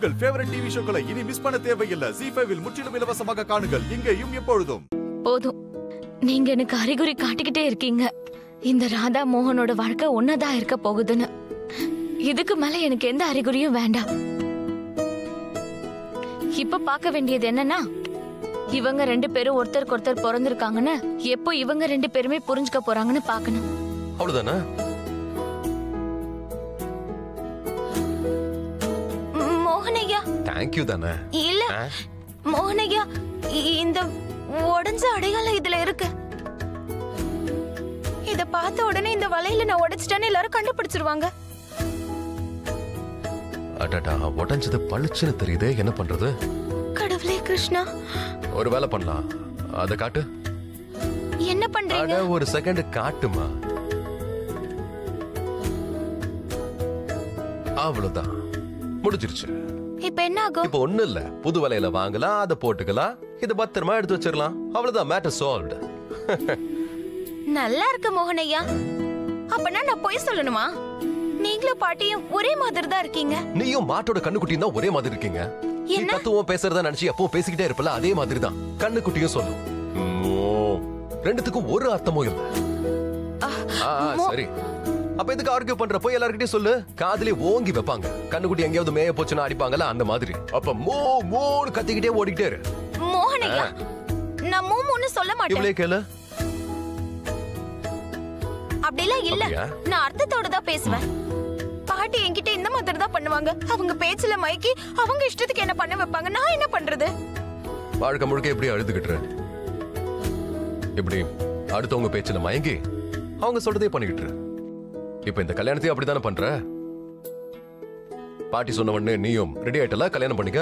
உங்கள் favourite TV ஷோக்களை இனி miss பண்ண தேவையில்லை ஜி ஃபைவில் முற்றிலும் இலவசமாக காணுங்கள் இங்கேயும் எப்பொழுதும் போதும் நீங்க எனக்கு அறிகுறி காட்டிக்கிட்டே இருக்கீங்க இந்த ராதா மோகனோட வாழ்க்கை ஒன்னதா இருக்க போகுதுன்னு இதுக்கு மேல எனக்கு எந்த அறிகுறியும் வேண்டாம் இப்ப பார்க்க வேண்டியது என்னன்னா இவங்க ரெண்டு பேரும் ஒருத்தருக்கு ஒருத்தர் பிறந்திருக்காங்கன்னு எப்போ இவங்க ரெண்டு பேருமே புரிஞ்சுக்க போறாங்கன்னு பார்க்கணும் அவ்வளவுதானே ம், மோகனையா தேங்க்யூ தானே இல்ல ஆ? மோகனையா இ- இந்த உடைஞ்ச அடையாளம் இதுல இருக்கு இத பார்த்த உடனே இந்த வலையில நான் உடைச்சிட்டேன்னு எல்லாரும் கண்டுபிடிச்சிருவாங்க அடடா உடஞ்சது பளிச்சுன்னு தெரியுதே என்ன பண்றது கடவுளே கிருஷ்ணா ஒரு வேலை பண்ணலாம் அத காட்டு என்ன பண்றீங்க அட ஒரு செகண்ட் காட்டுமா அவ்வளவுதான் முடிஞ்சிருச்சு இப்ப என்ன ஆகும் இப்ப ஒண்ணு இல்ல புது வலையில வாங்கலாம் அதை போட்டுக்கலாம் இது பத்திரமா எடுத்து வச்சிடலாம் அவ்வளவுதான் மேட்டர் சால்வ்டு நல்லா இருக்கு மோகனையா அப்பனா நான் பொய் சொல்லணுமா நீங்களும் பாட்டியும் ஒரே மாதிரி தான் இருக்கீங்க நீயும் மாட்டோட கண்ணுக்குட்டியும் தான் ஒரே மாதிரி இருக்கீங்க நீ என்ன? தத்துவம் பேசுறதா நினைச்சு எப்பவும் பேசிக்கிட்டே இருப்பல அதே மாதிரி தான் கண்ணுக்குட்டியும் சொல்லும் ம், ரெண்டுத்துக்கும் ஒரு அர்த்தமும் இல்ல ஆ, ஆ, சரி அப்ப எதுக்கு ஆர்கியூ பண்ற போய் எல்லார்கிட்டயும் சொல்லு காதுலயே ஓங்கி வைப்பாங்க கண்ணுக்குட்டி எங்கேயாவது மேய போச்சுன்னா அடிப்பாங்கல்ல அந்த மாதிரி அப்ப மோ மோன்னு கத்திக்கிட்டே ஓடிக்கிட்டே இரு மோகனையா நான் மூமுன்னு சொல்ல மாட்டேன் இவளே கேளு அப்படிலாம் இல்ல அப்படியா? நான் அர்த்தத்தோட தான் பேசுவேன் பாட்டி என்கிட்ட இந்த மாதிரி தான் பண்ணுவாங்க அவங்க பேச்சுல மயக்கி அவங்க இஷ்டத்துக்கு என்ன பண்ண வைப்பாங்க நான் என்ன பண்றது வாழ்க்கை முழுக்க எப்படி அழுதுகிட்டு இப்படி அடுத்தவங்க பேச்சுல மயங்கி அவங்க சொல்றதே பண்ணிக்கிட்டு இரு. இப்ப இந்த கல்யாணத்தையும் அப்படித்தானே பண்ற பாட்டி சொன்ன உடனே நீயும் ரெடி ஆயிட்டல கல்யாணம் பண்ணிக்க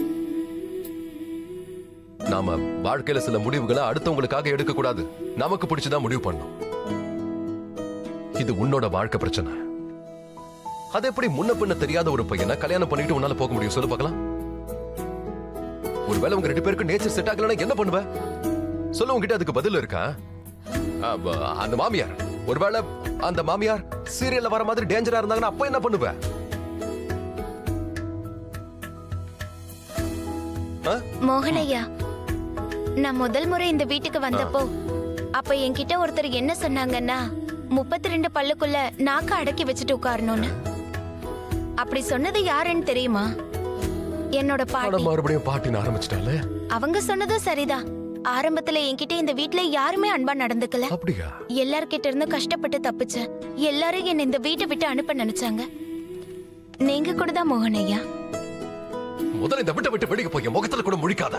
நாம வாழ்க்கையில சில முடிவுகளை அடுத்தவங்களுக்காக எடுக்க கூடாது நமக்கு பிடிச்சுதான் முடிவு பண்ணணும் இது உன்னோட வாழ்க்கை பிரச்சனை அது எப்படி முன்ன பின்ன தெரியாத ஒரு பையனை கல்யாணம் பண்ணிட்டு உன்னால போக முடியும் சொல்லு பார்க்கலாம் ஒருவேளை உங்க ரெண்டு பேருக்கு நேச்சர் செட் ஆகலன்னா என்ன பண்ணுவ சொல்ல உங்ககிட்ட அதுக்கு பதில் இருக்கா அப்ப, அந்த மாமியார் ஒருவேளை அந்த மாமியார் சீரியல்ல வர மாதிரி டேஞ்சரா இருந்தாங்கன்னா அப்ப என்ன பண்ணுவ ஆ? மோகனையா நான் முதல் முறை இந்த வீட்டுக்கு வந்தப்போ அப்ப என்கிட்ட ஒருத்தர் என்ன சொன்னாங்கன்னா முப்பத்தி ரெண்டு பல்லுக்குள்ள நாக்க அடக்கி வச்சுட்டு உட்காரணும்னு அப்படி சொன்னது யாருன்னு தெரியுமா என்னோட அட, பாட்டி மறுபடியும் பாட்டின்னு ஆரம்பிச்சிட்டாலே அவங்க சொன்னதும் சரிதான் ஆரம்பத்துல என்கிட்ட இந்த வீட்ல யாருமே அன்பா நடந்துக்கல அப்படியா எல்லார்கிட்ட இருந்து கஷ்டப்பட்டு தப்பிச்சேன் எல்லாரும் என்ன இந்த வீட்டை விட்டு அனுப்ப நினைச்சாங்க நீங்க கூட தான் மோகனையா முதல்ல இந்த விட்ட விட்டு வெடிக்க போய் முகத்துல கூட முழிக்காத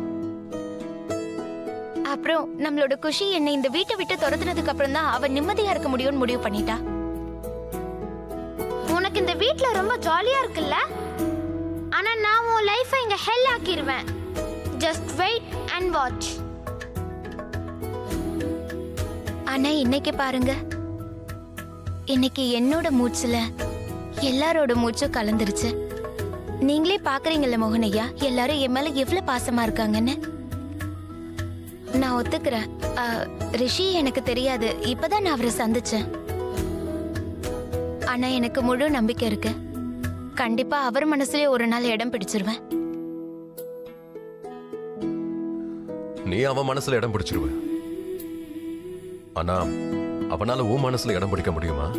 அப்புறம் நம்மளோட குஷி என்னை இந்த வீட்டை விட்டு துரத்துனதுக்கு அப்புறம் தான் அவ நிம்மதியா இருக்க முடியும்னு முடிவு பண்ணிட்டா உனக்கு இந்த வீட்ல ரொம்ப ஜாலியா இருக்குல்ல ஆனா நான் உன் லைஃபை இங்க ஹெல் ஆக்கிடுவேன் ஜஸ்ட் வெயிட் அண்ட் வாட்ச் ஆனா இன்னைக்கு பாருங்க இன்னைக்கு என்னோட மூச்சுல எல்லாரோட மூச்சும் கலந்துருச்சு நீங்களே பாக்குறீங்கல்ல மோகனையா எல்லாரும் என் மேல எவ்வளவு பாசமா இருக்காங்கன்னு நான் ஒத்துக்கிறேன் ஆ, ரிஷி எனக்கு தெரியாது இப்பதான் நான் அவரை சந்திச்சேன் ஆனா எனக்கு முழு நம்பிக்கை இருக்கு கண்டிப்பா அவர் மனசுலயே ஒரு நாள் இடம் பிடிச்சிருவேன் நீ அவன் மனசுல இடம் பிடிச்சிருவ ஆனா அவனால உன் மனசுல இடம் பிடிக்க முடியுமா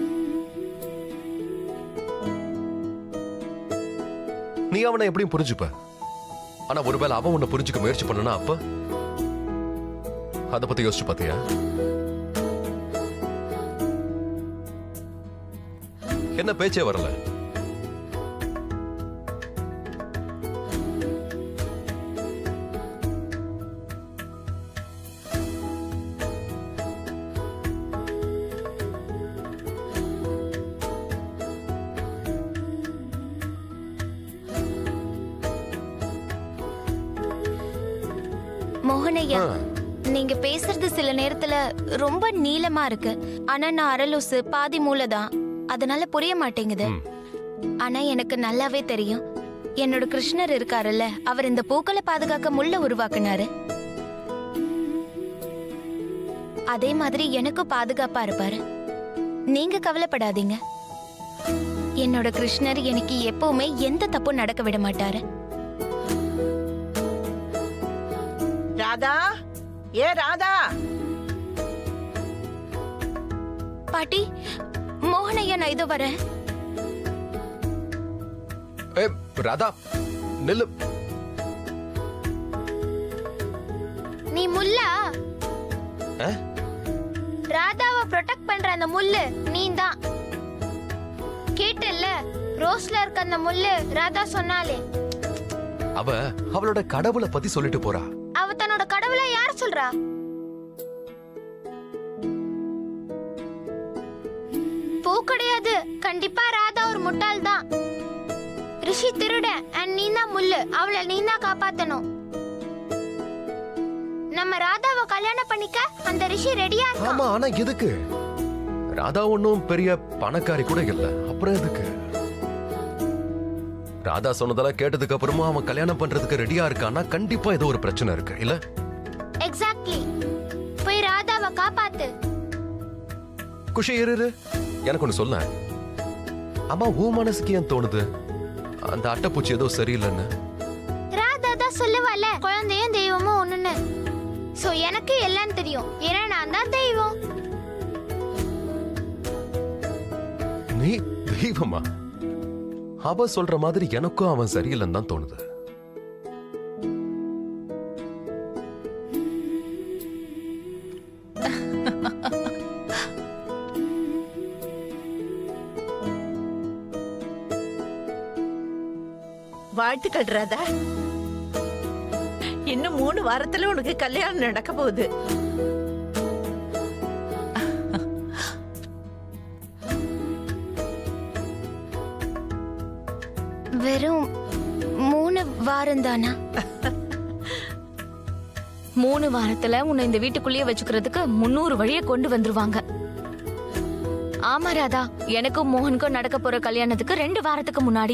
நீ அவனை எப்படியும் புரிஞ்சுப்ப ஆனா ஒருவேளை அவன் உன்னை புரிஞ்சுக்க முயற்சி பண்ணனா அப்ப அத பத்தி யோசிச்சு பாத்தியா என்ன பேச்சே வரல மோகனையா ஆ. நீங்க பேசுறது சில நேரத்துல ரொம்ப நீளமா இருக்கு ஆனா நான் அரலூசு பாதி மூளைதான் அதனால புரிய மாட்டேங்குது ம். ஆனா எனக்கு நல்லாவே தெரியும் என்னோட கிருஷ்ணர் இருக்காருல்ல அவர் இந்த பூக்களை பாதுகாக்க முள்ள உருவாக்குனாரு அதே மாதிரி எனக்கும் பாதுகாப்பா இருப்பாரு நீங்க கவலைப்படாதீங்க என்னோட கிருஷ்ணர் எனக்கு எப்பவுமே எந்த தப்பும் நடக்க விட மாட்டாரு ராதா ஏ ராதா பாட்டி மோகனையா நான் இதோ வரேன் ஏ ராதா நில்லு நீ முல்லா ஆ? ராதாவை ப்ரொடெக்ட் பண்ற அந்த முள்ளு நீ தான் கேட்டல்ல ரோஸ்ல இருக்க அந்த முள்ளு ராதா சொன்னாலே அவ அவளோட கடவுளை பத்தி சொல்லிட்டு போறா அவ தன்னோட கடவுளை யார் சொல்றா பூ கிடையாது கண்டிப்பா ராதா ஒரு முட்டாள் தான் ரிஷி திருடன் அண்ட் நீ தான் முள்ளு அவளை நீ தான் காப்பாத்தணும் நம்ம ராதாவை கல்யாணம் பண்ணிக்க அந்த ரிஷி ரெடியா இருக்கான் ஆமா ஆனா எதுக்கு ராதா ஒன்னும் பெரிய பணக்காரி கூட இல்ல அப்புறம் எதுக்கு ராதா சொன்னதெல்லாம் கேட்டதுக்கு அப்புறமா அவன் கல்யாணம் பண்றதுக்கு ரெடியா இருக்கான்னா கண்டிப்பா ஏதோ ஒரு பிரச்சனை இருக்கு இல்ல எக்ஸாக்ட்லி போய் ராதாவை காப்பாத்து குஷி இரு இரு. எனக்கு ஒண்ணு சொல்ல அம்மா உன் மனசுக்கு ஏன் தோணுது அந்த அட்டைப்பூச்சி ஏதோ சரியில்லைன்னு ராதா தான் சொல்லுவால குழந்தையும் தெய்வமும் ஒண்ணுன்னு சோ எனக்கு எல்லாம் தெரியும் ஏன்னா நான் தான் தெய்வம் நீ தெய்வமா அவ சொல்ற மாதிரி எனக்கும் அவன் சரியில்லைன்னு தான் தோணுது வாழ்த்துக்கள் ராதா இன்னும் மூணு வாரத்துல உனக்கு கல்யாணம் நடக்க போகுது வெறும் மூணு வாரம் தானா மூணு வாரத்துல உன்னை இந்த வீட்டுக்குள்ளேயே வச்சுக்கிறதுக்கு முன்னூறு வழியை கொண்டு வந்துருவாங்க ஆமா ராதா எனக்கும் மோகனுக்கும் நடக்க போற கல்யாணத்துக்கு ரெண்டு வாரத்துக்கு முன்னாடி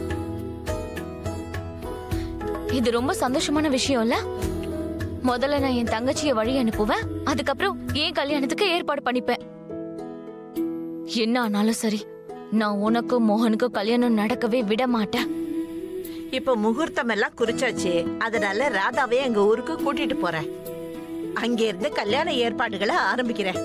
இது ரொம்ப சந்தோஷமான விஷயம் இல்ல முதல்ல நான் என் தங்கச்சிய வழி அனுப்புவேன் அதுக்கப்புறம் என் கல்யாணத்துக்கு ஏற்பாடு பண்ணிப்பேன் என்ன ஆனாலும் சரி நான் உனக்கும் மோகனுக்கும் கல்யாணம் நடக்கவே விட மாட்டேன் இப்ப முகூர்த்தம் எல்லாம் குறிச்சாச்சு அதனால ராதாவே எங்க ஊருக்கு கூட்டிட்டு போறேன் அங்க இருந்து கல்யாண ஏற்பாடுகளை ஆரம்பிக்கிறேன்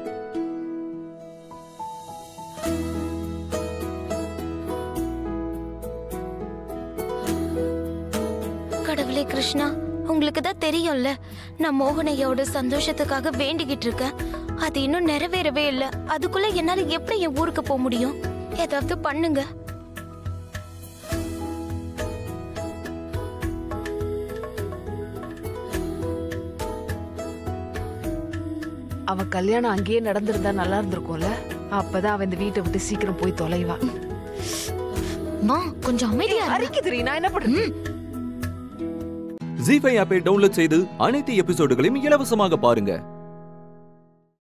கடவுளே கிருஷ்ணா உங்களுக்கு தான் தெரியும்ல நான் மோகனையோட சந்தோஷத்துக்காக வேண்டிக்கிட்டு இருக்கேன் அது இன்னும் நிறைவேறவே இல்ல அதுக்குள்ள என்னால எப்படி என் ஊருக்கு போக முடியும் ஏதாவது பண்ணுங்க அவ கல்யாணம் அங்கேயே நடந்திருந்தா நல்லா இருந்திருக்கும்ல அப்பதான் அவ இந்த வீட்டை விட்டு சீக்கிரம் போய் தொலைவா மா கொஞ்சம் அமைதியா இரு. அரிக்குதுரி நான் என்ன பண்றது ஜி ஃபைவ் ஆப்பை டவுன்லோட் செய்து அனைத்து எபிசோடுகளையும் இலவசமாக பாருங்க